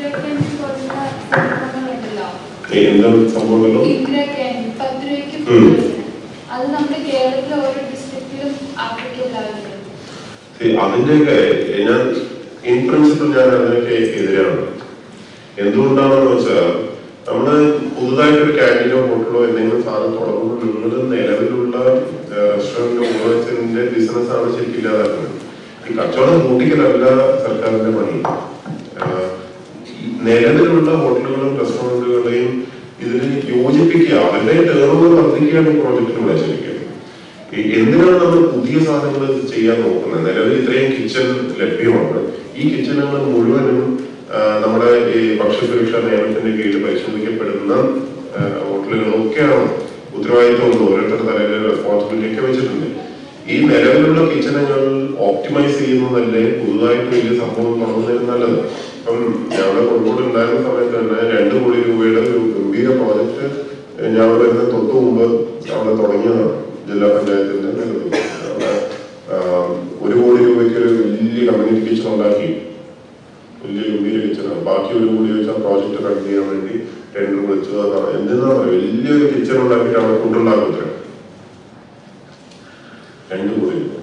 Indira canteen പോലുള്ള സംഭവങ്ങളുണ്ടല്ലോ ഏ, എന്താണ് സംഭവമല്ലോ ഇന്ദിര ക്യാൻറ്റീൻ പത്ത് രൂപയ്ക്ക് ഉം. ഫുഡ് കഴിക്കണം. അത് നമ്മുടെ കേരളത്തിലെ ഓരോ ഡിസ്ട്രിക്റ്റിലും ആപ്ലിക്കബിളാകുന്നത് See, അതിന്റെയൊക്കെ ഞാൻ ഇൻ പ്രിൻസിപ്പിൾ ഞാൻ അതിനൊക്കെ എതിരാണ് എന്തുകൊണ്ടാണെന്ന് വെച്ചാൽ നമ്മള് പുതുതായിട്ട് ഒരു ക്യാൻറ്റീനോ ഹോട്ടലോ എന്തെങ്കിലും സാധനം തുടങ്ങുമ്പോൾ നിങ്ങൾ നിലവിലുള്ള റെസ്റ്റോറന്റ് ഓണേഴ്സിന്റെ ബിസിനസ് ആണ് ശരിക്കും ഇല്ലാതാക്കുന്നത് ഈ കച്ചവടം കൂട്ടിക്കലല്ല സർക്കാരിന്റെ പണി ആഹ് ഈ നിലവിലുള്ള ഹോട്ടലുകളും റെസ്റ്റോറന്റുകളെയും ഇതിന് യോജിപ്പിക്കുക അവരുടെ ടേൺ ഓവർ വർദ്ധിക്കുകയാണ് ഈ പ്രോജക്റ്റിലൂടെ ശരിക്കും ഈ എന്തിനാണ് നമ്മൾ പുതിയ സാധനങ്ങൾ ചെയ്യാൻ നോക്കുന്നത് നിലവിൽ ഇത്രയും കിച്ചൺ ലഭ്യമാണ് ഈ കിച്ചണുകൾ മുഴുവനും ആ, നമ്മുടെ ഈ ഭക്ഷ്യസുരക്ഷാ നിയമത്തിന്റെ കീഴിൽ പരിശോധിക്കപ്പെടുന്ന ആ, ഹോട്ടലുകളൊക്കെയാണ് ഉത്തരവാദിത്വം ഓരോരുത്തരുടെ തലയിൽ റെസ്പോൺസിബിലിറ്റി ഒക്കെ വെച്ചിട്ടുണ്ട് ഈ നിലവിലുള്ള കിച്ചണുകൾ ഓപ്റ്റിമൈസ് ചെയ്യുന്നതല്ലേ പുതുതായിട്ട് വലിയ സംഭവം തുടങ്ങുന്നതിന് നല്ലത് ഇപ്പം ഞങ്ങളുടെ കോഴിക്കോട് ഉണ്ടായിരുന്ന സമയത്ത് തന്നെ രണ്ട് കോടി രൂപയുടെ ഒരു ഗംഭീര പ്രോജക്റ്റ് ഞാൻ വരുന്ന തൊട്ട് മുമ്പ് അവിടെ തുടങ്ങിയതാണ് ജില്ലാ പഞ്ചായത്തിന്റെ നേതൃത്വത്തിൽ അവിടെ ആ, ഒരു കോടി രൂപയ്ക്ക് ഒരു വലിയ കമ്മ്യൂണിറ്റി കിച്ചൺ ഉണ്ടാക്കി വലിയ ഗംഭീര കിച്ചണാണ് ബാക്കി ഒരു കോടി വെച്ച് ആ പ്രോജക്റ്റ് റൺ ചെയ്യാൻ വേണ്ടി ടെൻഡർ വിളിച്ചു അതാണ് എന്തെന്നാ പറയുക വലിയൊരു കിച്ചൺ ഉണ്ടാക്കിയിട്ട് അവിടെ ഫുഡ് ഉണ്ടാക്കും രണ്ട് കോടി രൂപ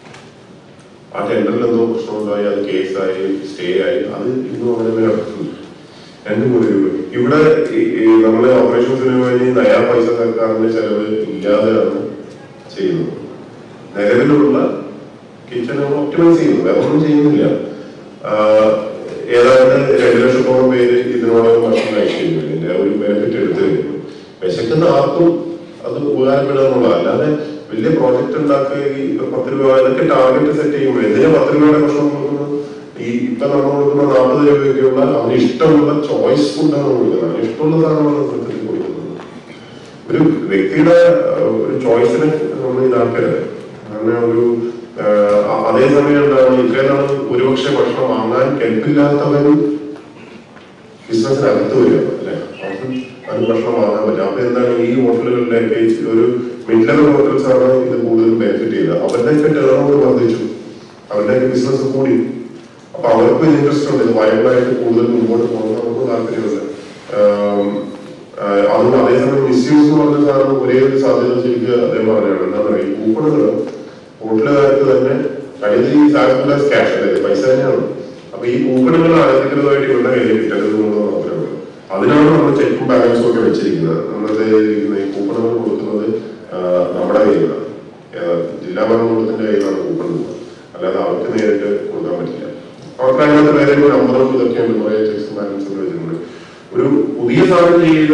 ആ ടെൻഡറിൽ എന്തോ പ്രശ്നമുണ്ടായി അത് കേസായി സ്റ്റേ ആയി അത് ഇന്നും അങ്ങനെ തന്നെ കിടക്കുന്നു രണ്ട് കോടി രൂപ ഇവിടെ ഈ- ഈ നമ്മള് ഓപ്പറേഷൻസിന് വേണ്ടി നയാ പൈസ സർക്കാരിന്റെ ചെലവ് ഇല്ലാതെയാണ് ചെയ്യുന്നത് നിലവിലുള്ള കിച്ചൺ ഒപ്റ്റിമൈസ് ചെയ്യുന്നു വേറെ ഒന്നും ചെയ്യുന്നില്ല ആഹ് ഏതാണ്ട് രണ്ട് ലക്ഷത്തോളം പേര് ഇതിനോടകം ഭക്ഷണം കഴിച്ചിരുന്നു ഇതിന്റെ ഒരു ബെനിഫിറ്റ് എടുത്തു കഴിഞ്ഞു വിശക്കുന്ന ആർക്കും അത് ഉപകാരപ്പെടുക എന്നുള്ളത് അല്ലാതെ വലിയ പ്രോജക്റ്റ് ഉണ്ടാക്കുക ഈ പത്ത് രൂപ ഇതൊക്കെ ടാർഗറ്റ് സെറ്റ് ചെയ്യുമ്പോൾ എന്തിനാ പത്ത് രൂപയുടെ ഭക്ഷണം കൊടുക്കുന്നത് ഈ ഇപ്പൊ നമ്മൾ കൊടുക്കുന്ന നാൽപ്പത് രൂപയ്ക്കുള്ള അവന് ഇഷ്ടമുള്ള ചോയ്സ് ഫുഡാണ് കൊടുക്കുന്നത് അവന് ഇഷ്ടമുള്ള സാധനമാണ് സത്യത്തിൽ കൊടുക്കുന്നത് ഒരു വ്യക്തിയുടെ അഹ്, ഒരു ചോയ്സിനെ നമ്മൾ ഇതാക്കരുത് കാരണം ഒരു ആഹ്, അതേസമയം എന്താണ് ഇത്രയും നാൾ ഒരുപക്ഷെ ഭക്ഷണം വാങ്ങാൻ കെൽപ്പില്ലാത്തവരും ബിസിനസ്സിനകത്ത് വരിക അല്ലെ അവർക്ക് അത് ഭക്ഷണം വാങ്ങാൻ പറ്റും അപ്പൊ എന്താണ് ഈ ഹോട്ടലുകളിലേക്ക് ഒരു മിഡ് ലെവൽ ഹോട്ടൽസ് ആണ് ഇത് കൂടുതൽ ബെനിഫിറ്റ് ചെയ്തത് അവരുടെയൊക്കെ ടേൺ ഓവർ വർദ്ധിച്ചു അവരുടെയൊക്കെ ബിസിനസ് കൂടി അപ്പൊ അവർക്കും ഇൻട്രസ്റ്റ് ഉണ്ട് ഇത് വയബിളായിട്ട് കൂടുതൽ മുമ്പോട്ട് പോകണം നമുക്ക് താല്പര്യമുണ്ട് ആം, ആഹ് അതുകൊണ്ട് അതേസമയം മിസ്യൂസ് എന്ന് പറഞ്ഞ സാധനം ഒരേ ഒരു സാധ്യത ശരിക്കും അദ്ദേഹം പറഞ്ഞാണ് എന്താ പറയുക ഈ കൂപ്പണുകൾ ഹോട്ടലുകാർക്ക് തന്നെ കരുതി ക്യാഷ് അല്ലേ പൈസ തന്നെയാണ് അപ്പൊ ഈ കൂപ്പണുകൾ അനധികൃതമായിട്ട് ഇവരുടെ കയ്യിൽ കിട്ടരുത് എന്നുള്ളത് മാത്രമേ ഉള്ളൂ അതിനാണ് നമ്മൾ ചെക്കും ബാലൻസും ഒക്കെ വെച്ചിരിക്കുന്നത് നമ്മുടെ ഇരിക്കുന്ന ഈ കൂപ്പണുകൾ കൊടുക്കുന്നത് ആഹ്, നമ്മുടെ കയ്യിലാണ് ഏഹ്, ജില്ലാ ഭരണകൂടത്തിന്റെ കയ്യിലാണ് കൂപ്പൺ പോകുന്നത് അല്ലാതെ അവർക്ക് നേരിട്ട് കൊടുക്കാൻ പറ്റില്ല അവർക്ക് അതിനകത്ത് വേറെ നമ്പറും ഇതൊക്കെയുണ്ട് കുറെ ചെക്സും ബാലൻസും ഒക്കെ വെച്ചിട്ടുണ്ട് ഒരു പുതിയ സാധനം ചെയ്ത്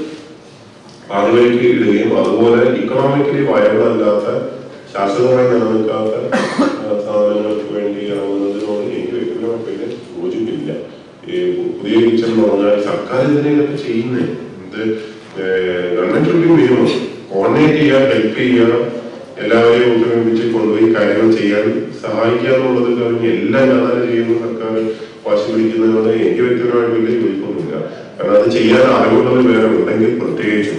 ആളുകൾക്ക് ഇടുകയും അതുപോലെ ഇക്കണോമിക്കലി വയബിൾ അല്ലാത്ത ശാശ്വതമായി നിലനിൽക്കാത്ത ആ, സാധനങ്ങൾക്ക് വേണ്ടി ഇറങ്ങുന്നതിനോട് എനിക്ക് വ്യക്തിപരമായിട്ട് യോജിപ്പില്ല ഈ പുതിയ കിച്ചൺ എന്ന് പറഞ്ഞാൽ സർക്കാർ ഇതിനെ ഇതൊക്കെ ചെയ്യുന്നേ ഇത് ഗവൺമെന്റ് ഷുഡ് മിനിമം കോർഡിനേറ്റ് ചെയ്യുക ഹെൽപ്പ് ചെയ്യുക എല്ലാവരെയും ഒത്തൊരുമിച്ച് കൊണ്ടുപോയി കാര്യങ്ങൾ ചെയ്യാൻ സഹായിക്കുക എന്നുള്ളത് കഴിഞ്ഞ് എല്ലാം ഞാൻ തന്നെ ചെയ്യുന്ന സർക്കാർ വാശി പിടിക്കുന്നതിനോട് എനിക്ക് വ്യക്തിപരമായിട്ട് വലിയ യോജിപ്പൊന്നുമില്ല കാരണം അത് ചെയ്യാൻ അറിവുള്ളവർ വേറെ ഉണ്ടെങ്കിൽ പ്രത്യേകിച്ചും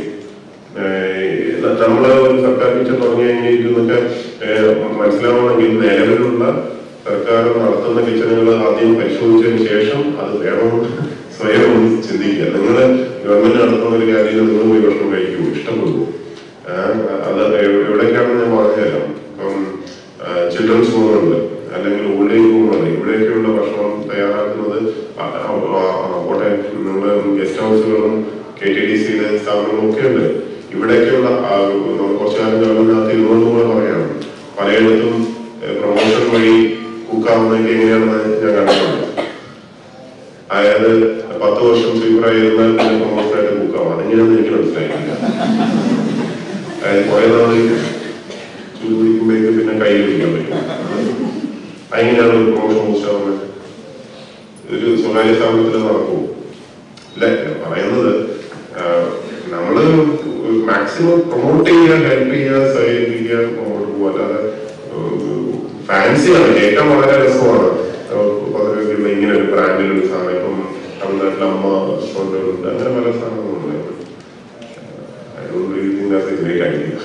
ഏഹ് നമ്മള് ഒരു സർക്കാർ ടീച്ചർ തുടങ്ങി കഴിഞ്ഞിരിക്കുന്നൊക്കെ മനസ്സിലാവണമെങ്കിൽ നിലവിലുള്ള സർക്കാർ നടത്തുന്ന കിച്ചണുകൾ ആദ്യം പരിശോധിച്ചതിന് ശേഷം അത് വേണമെന്ന് സ്വയം ഒന്ന് ചിന്തിക്കുക നിങ്ങൾ ഗവൺമെന്റ് നടത്തുന്ന ഒരു കാര്യം നിങ്ങൾ പോയി ഭക്ഷണം കഴിക്കൂ ഇഷ്ടപ്പെടുന്നു അത് എവ്- എവിടേക്കാണെന്ന് ഞാൻ പറഞ്ഞുതരാം ഇപ്പം ചിൽഡ്രൻസ് ഹോമുണ്ട് അല്ലെങ്കിൽ ഓൾഡ് ഏജ് ഹോമുണ്ട് ഇവിടെയൊക്കെയുള്ള ഭക്ഷണം തയ്യാറാക്കുന്നത് ആ- ആ- ആ- പോട്ടെ നമ്മുടെ ഗസ്റ്റ് ഹൗസുകളും കെ ടി ഡി സിയിലെ സ്ഥാപനങ്ങളും ഒക്കെ ഉണ്ട് ഇവിടേക്കുള്ള ആ, നമ്മൾ കുറച്ചു കാലം ഗവൺമെന്റിനകത്ത് ഇരുന്നുകൊണ്ട് കൂടെ പറയാം പലയിടത്തും പ്രൊമോഷൻ വഴി കുക്കാവുന്നതൊക്കെ എങ്ങനെയാണെന്ന് ഞാൻ കണ്ടിട്ടുണ്ട് അതായത് പത്ത് വർഷം സ്വീപ്പറായിരുന്നാൽ പിന്നെ പ്രൊമോഷനായിട്ട് കുക്കാവും അതെങ്ങനെയാണെന്ന് എനിക്ക് മനസ്സിലായിട്ടില്ല അതായത് കുറെ നാള് ചൂട് പിടിക്കുമ്പോഴേക്ക് പിന്നെ കയ്യിൽ പിടിക്കാൻ പറ്റും അതെങ്ങനെയാണ് ഒരു പ്രൊമോഷൻ മോശമാവുന്നത് ഒരു സ്വകാര്യ സ്ഥാപനത്തിൽ നടക്കുമോ ഇല്ല ഞാൻ പറയുന്നത് ആഹ്, നമ്മള് മാക്സിമം പ്രൊമോട്ട് ചെയ്യുക ഹെൽപ്പ് ചെയ്യുക സഹകരിപ്പിക്കുക മുമ്പോട്ട് പോകുക അല്ലാതെ ഫാൻസിയാണ് കേൾക്കാൻ വളരെ രസമാണ് പതിനൊക്കെ ഇങ്ങനെ ഒരു ബ്രാൻഡിൽ ഒരു സാധനം ഇപ്പം തമിഴ്നാട്ടിൽ അമ്മ റെസ്റ്റോറൻറ്റുകളുണ്ട് അങ്ങനെ പല സാധനങ്ങളുണ്ട് I don't really think that's a great idea.